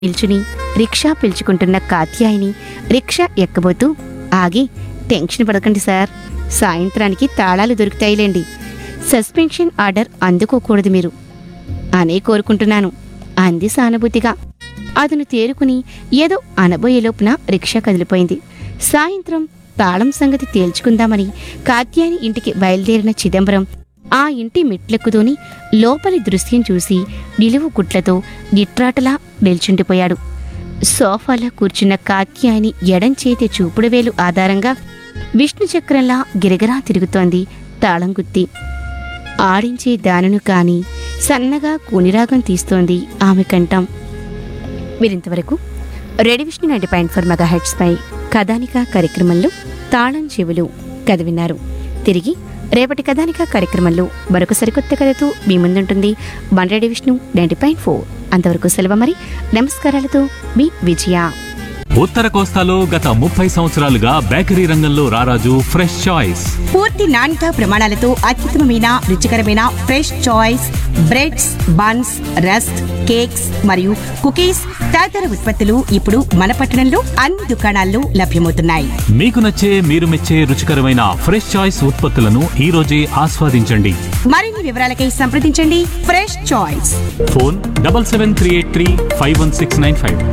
నిల్చుని రిక్షా పిలుచుకుంటున్న కాత్యాయిని రిక్షా ఎక్కబోతూ ఆగి టెన్షన్ పడకండి సార్ సాయంత్రానికి తాళాలు దొరుకుతాయిలేండి సస్పెన్షన్ ఆర్డర్ అందుకోకూడదు మీరు అనే కోరుకుంటున్నాను అంది సానుభూతిగా అతను తేరుకుని ఏదో అనబోయే లోపున రిక్షా కదిలిపోయింది సాయంత్రం తాళం సంగతి తేల్చుకుందామని కాత్యాయని ఇంటికి బయలుదేరిన చిదంబరం ఆ ఇంటి మెట్లెక్కుతూని లోపలి దృశ్యం చూసి నిలువు గుట్లతో నిట్రాటలా నిల్చుండిపోయాడు సోఫాలో కూర్చున్న కాత్యాయని ఎడం చేతి చూపుడు వేలు ఆధారంగా విష్ణు చక్రంలా గిరగిరా తిరుగుతోంది తాళం గుత్తి ఆడించే దానను కాని సన్నగా కూనిరాగం తీస్తోంది ఆమె కంఠం వీరింతవరకు రెడీ Vishnu ninety point four megahertz పై కథానిక కార్యక్రమంలో తాళం చెవులు కథ విన్నారు తిరిగి రేపటి కథానిక కార్యక్రమంలో మరొక సరికొత్త కథతో మీ ముందుంటుంది Bandreddy Vishnu ninety point four అంతవరకు సెలవు మరి నమస్కారాలతో మీ విజయ ఉత్తర కోస్తాలో గత ముప్పై సంవత్సరాలుగా బేకరీ రంగంలో రారాజు ఫ్రెష్ చాయిస్ పూర్తి నాణ్యత ప్రమాణాలతో అత్యుత్తమమైన రుచికరమైన fresh choice breads buns rusk cakes మరియు కుకీస్ తదితర ఉత్పత్తులు ఇప్పుడు మన పట్టణంలో అన్ని దుకాణాల్లో లభ్యమవుతున్నాయి మీకు నచ్చే మీరు మెచ్చే రుచికరమైన ఫ్రెష్ చాయిస్ ఉత్పత్తులను ఈ రోజే ఆస్వాదించండి మరిన్ని వివరాలకై సంప్రదించండి fresh choice phone double seven three eight three five one six nine five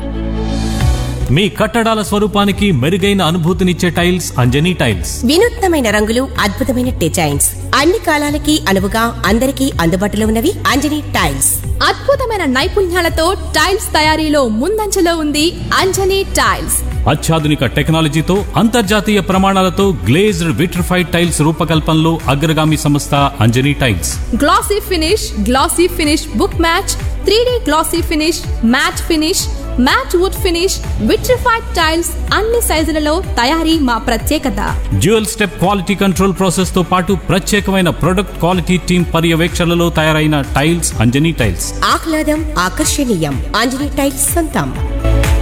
మీ కట్టడాల స్వరూపానికి మెరుగైన అనుభూతినిచ్చే టైల్స్ అంజనీ టైల్స్ వినూత్నమైన రంగులు అద్భుతమైన డిజైన్స్ అన్ని కాలాలకి అనువుగా అందరికీ అందుబాటులో ఉన్నవి అంజనీ టైల్స్ అద్భుతమైన నైపుణ్యాలతో టైల్స్ తయారీలో ముందంజలో ఉంది అంజనీ టైల్స్ అత్యాధునిక టెక్నాలజీతో అంతర్జాతీయ ప్రమాణాలతో గ్లేజ్డ్ విట్రిఫైడ్ టైల్స్ రూపకల్పనలో అగ్రగామి సంస్థ Anjani tiles glossy finish glossy finish book match three glossy finish matt finish matt wood finish vitrified tiles అన్ని సైజులలో తయారీ మా ప్రత్యేకత dual step quality control process తో పాటు ప్రత్యేకమైన ప్రొడక్ట్ క్వాలిటీ టీమ్ పర్యవేక్షణలో తయారైన టైల్స్ అంజనీ టైల్స్ ఆహ్లాదం ఆకర్షణీయం అంజనీ టైల్స్ సొంతం